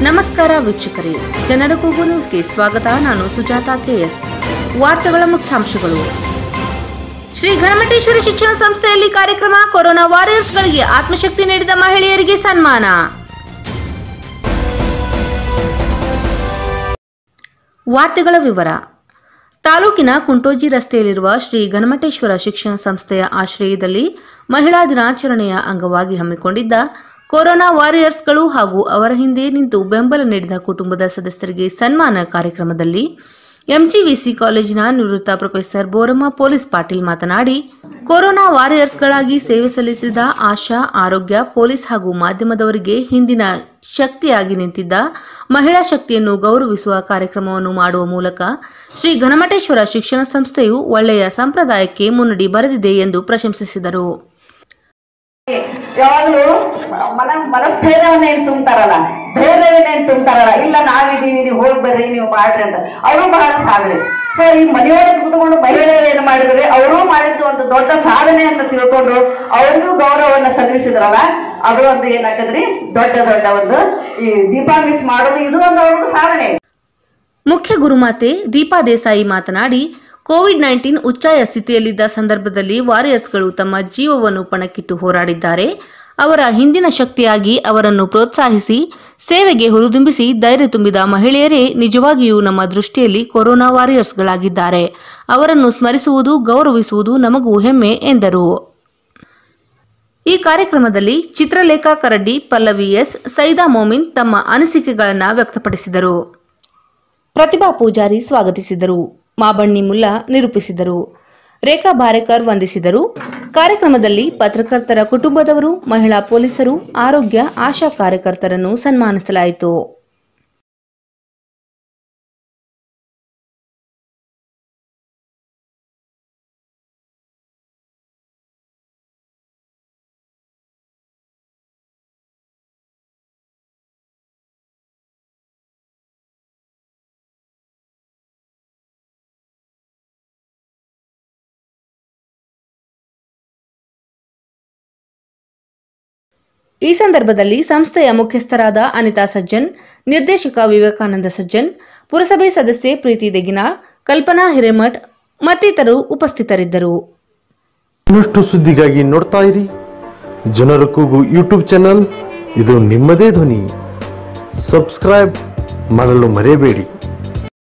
ನಮಸ್ಕಾರ ವೀಕ್ಷಕರೇ ಜನರ ಕೂಗು ನ್ಯೂಸ್ಗೆ ಸ್ವಾಗತ ನಾನು ಸುಜಾತ ಕೆಎಸ್ ವಾರ್ತೆಗಳ ಮುಖ್ಯಾಂಶಗಳು ಶ್ರೀ ಘನಮಟೇಶ್ವರಿ ಶಿಕ್ಷಣ ಸಂಸ್ಥೆಯಲ್ಲಿ ಕಾರ್ಯಕ್ರಮ ಕೊರೋನಾ ವಾರಿಯರ್ಸ್ಗಳಿಗೆ ಆತ್ಮಶಕ್ತಿ ನೀಡಿದ ಮಹಿಳೆಯರಿಗೆ ಸನ್ಮಾನ ವಾರ್ತೆಗಳ ವಿವರ ತಾಲೂಕಿನ ಕುಂಟೋಜಿ ರಸ್ತೆಯಲ್ಲಿರುವ ಶ್ರೀ ಘನಮಟೇಶ್ವರ ಶಿಕ್ಷಣ ಸಂಸ್ಥೆಯ ಆಶ್ರಯದಲ್ಲಿ ಮಹಿಳಾ ದಿನಾಚರಣೆಯ ಅಂಗವಾಗಿ ಹಮ್ಮಿಕೊಂಡಿದ್ದ ಕೊರೋನಾ ವಾರಿಯರ್ಸ್ಗಳು ಹಾಗೂ ಅವರ ಹಿಂದೆ ನಿಂತು ಬೆಂಬಲ ನೀಡಿದ ಕುಟುಂಬದ ಸದಸ್ಯರಿಗೆ ಸನ್ಮಾನ ಕಾರ್ಯಕ್ರಮದಲ್ಲಿ ಎಂಜಿವಿಸಿ ಕಾಲೇಜಿನ ನಿವೃತ್ತ ಪ್ರೊಫೆಸರ್ ಬೋರಮ್ಮ ಪೊಲೀಸ್ ಪಾಟೀಲ್ ಮಾತನಾಡಿ ಕೊರೋನಾ ವಾರಿಯರ್ಸ್ಗಳಾಗಿ ಸೇವೆ ಸಲ್ಲಿಸಿದ ಆಶಾ ಆರೋಗ್ಯ ಪೊಲೀಸ್ ಹಾಗೂ ಮಾಧ್ಯಮದವರಿಗೆ ಹಿಂದಿನ ಶಕ್ತಿಯಾಗಿ ನಿಂತಿದ್ದ ಮಹಿಳಾ ಶಕ್ತಿಯನ್ನು ಗೌರವಿಸುವ ಕಾರ್ಯಕ್ರಮವನ್ನು ಮಾಡುವ ಮೂಲಕ ಶ್ರೀ ಘನಮಟೇಶ್ವರ ಶಿಕ್ಷಣ ಸಂಸ್ಥೆಯು ಒಳ್ಳೆಯ ಸಂಪ್ರದಾಯಕ್ಕೆ ಮುನ್ನುಡಿ ಬರೆದಿದೆ ಎಂದು ಪ್ರಶಂಸಿಸಿದರು ಯಾವಾಗಲೂ ಮನ ಮನಸ್ಥೈರ್ಯವನ್ನ ಏನ್ ತುಂಬ್ತಾರಲ್ಲ ಧೈರ್ಯವನ್ನ ಏನ್ ತುಂಬ್ತಾರಲ್ಲ ಇಲ್ಲ ನಾವಿದೀವಿ ನೀವು ಹೋಗಿ ಬರ್ರಿ ನೀವು ಮಾಡ್ರಿ ಅಂತ ಅವರು ಬಹಳ ಸಾಧನೆ ಸೊ ಈ ಮನೆಯೊಳಗೆ ಕೂತ್ಕೊಂಡು ಮಹಿಳೆಯರು ಏನ್ ಮಾಡಿದ್ರೆ ಅವರು ಮಾಡಿದ್ದು ಒಂದು ದೊಡ್ಡ ಸಾಧನೆ ಅಂತ ತಿಳ್ಕೊಂಡು ಅವ್ರಿಗೂ ಗೌರವವನ್ನ ಸಲ್ಲಿಸಿದ್ರಲ್ಲ ಅದು ಒಂದು ಏನಾಗದ್ರಿ ದೊಡ್ಡ ದೊಡ್ಡ ಒಂದು ಈ ದೀಪಾ ಮಿಸ್ ಮಾಡೋದು ಇದು ಒಂದು ಅವ್ರದ್ದು ಸಾಧನೆ ಮುಖ್ಯ ಗುರುಮಾತೆ ದೀಪಾ ದೇಸಾಯಿ ಮಾತನಾಡಿ ಕೋವಿಡ್ ನೈನ್ಟೀನ್ ಉಚ್ಚಾಯ ಸ್ಥಿತಿಯಲ್ಲಿದ್ದ ಸಂದರ್ಭದಲ್ಲಿ ವಾರಿಯರ್ಸ್ಗಳು ತಮ್ಮ ಜೀವವನ್ನು ಪಣಕ್ಕಿಟ್ಟು ಹೋರಾಡಿದ್ದಾರೆ ಅವರ ಹಿಂದಿನ ಶಕ್ತಿಯಾಗಿ ಅವರನ್ನು ಪ್ರೋತ್ಸಾಹಿಸಿ ಸೇವೆಗೆ ಹುರಿದುಂಬಿಸಿ ಧೈರ್ಯ ತುಂಬಿದ ಮಹಿಳೆಯರೇ ನಿಜವಾಗಿಯೂ ನಮ್ಮ ದೃಷ್ಟಿಯಲ್ಲಿ ಕೊರೋನಾ ವಾರಿಯರ್ಸ್ಗಳಾಗಿದ್ದಾರೆ ಅವರನ್ನು ಸ್ಮರಿಸುವುದು ಗೌರವಿಸುವುದು ನಮಗೂ ಹೆಮ್ಮೆ ಎಂದರು ಈ ಕಾರ್ಯಕ್ರಮದಲ್ಲಿ ಚಿತ್ರಲೇಖಾ ಕರಡ್ಡಿ ಪಲ್ಲವಿ ಎಸ್ ಸೈದಾ ಮೋಮಿನ್ ತಮ್ಮ ಅನಿಸಿಕೆಗಳನ್ನು ವ್ಯಕ್ತಪಡಿಸಿದರು ಪ್ರತಿಭಾ ಪೂಜಾರಿ ಸ್ವಾಗತಿಸಿದರು ಮಾಬಣ್ಣಿ ಮುಲ್ಲಾ ನಿರೂಪಿಸಿದರು ರೇಖಾ ಬಾರೇಕರ್ ವಂದಿಸಿದರು ಕಾರ್ಯಕ್ರಮದಲ್ಲಿ ಪತ್ರಕರ್ತರ ಕುಟುಂಬದವರು ಮಹಿಳಾ ಪೊಲೀಸರು ಆರೋಗ್ಯ ಆಶಾ ಕಾರ್ಯಕರ್ತರನ್ನು ಸನ್ಮಾನಿಸಲಾಯಿತು ಈ ಸಂದರ್ಭದಲ್ಲಿ ಸಂಸ್ಥೆಯ ಮುಖ್ಯಸ್ಥರಾದ ಅನಿತಾ ಸಜ್ಜನ್ ನಿರ್ದೇಶಕ ವಿವೇಕಾನಂದ ಸಜ್ಜನ್ ಪುರಸಭೆ ಸದಸ್ಯೆ ಪ್ರೀತಿ ದೆಗಿನಾಳ್ ಕಲ್ಪನಾ ಹಿರೇಮಠ್ ಮತ್ತಿತರರು ಉಪಸ್ಥಿತರಿದ್ದರು ಇನ್ನಷ್ಟು ಸುದ್ದಿಗಾಗಿ ನೋಡ್ತಾ ಇರಿ ಜನರ ಕೂಗು ಯೂಟ್ಯೂಬ್ ಚಾನಲ್ ಇದು ನಿಮ್ಮದೇ ಧ್ವನಿ ಸಬ್ಸ್ಕ್ರೈಬ್ ಮಾಡಲು ಮರೆಯಬೇಡಿ